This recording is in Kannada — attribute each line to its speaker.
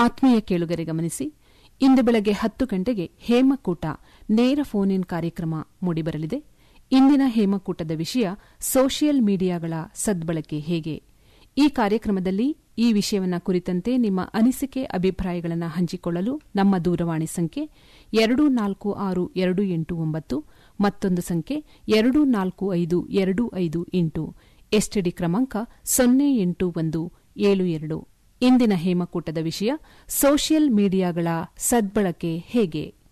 Speaker 1: ಆತ್ಮೀಯ ಕೇಳುಗರೆ ಗಮನಿಸಿ ಇಂದು ಬೆಳಗ್ಗೆ ಹತ್ತು ಗಂಟೆಗೆ ಹೇಮಕೂಟ ನೇರ ಫೋನ್ ಇನ್ ಕಾರ್ಯಕ್ರಮ ಮೂಡಿಬರಲಿದೆ ಇಂದಿನ ಹೇಮಕೂಟದ ವಿಷಯ ಸೋಷಿಯಲ್ ಮೀಡಿಯಾಗಳ ಸದ್ಬಳಕೆ ಹೇಗೆ ಈ ಕಾರ್ಯಕ್ರಮದಲ್ಲಿ ಈ ವಿಷಯವನ್ನು ಕುರಿತಂತೆ ನಿಮ್ಮ ಅನಿಸಿಕೆ ಅಭಿಪ್ರಾಯಗಳನ್ನು ಹಂಚಿಕೊಳ್ಳಲು ನಮ್ಮ ದೂರವಾಣಿ ಸಂಖ್ಯೆ ಎರಡು ನಾಲ್ಕು ಆರು ಎರಡು ಎಂಟು ಒಂಬತ್ತು ಮತ್ತೊಂದು ಸಂಖ್ಯೆ ಎರಡು ನಾಲ್ಕು ಐದು ಎರಡು ಐದು ಎಂಟು ಎಸ್ಟಿಡಿ ಕ್ರಮಾಂಕ ಸೊನ್ನೆ ಎಂಟು ಒಂದು ಏಳು ಎರಡು ಇಂದಿನ ಹೇಮಕೂಟದ ವಿಷಯ ಸೋಷಿಯಲ್ ಮೀಡಿಯಾಗಳ ಸದ್ಬಳಕೆ ಹೇಗೆ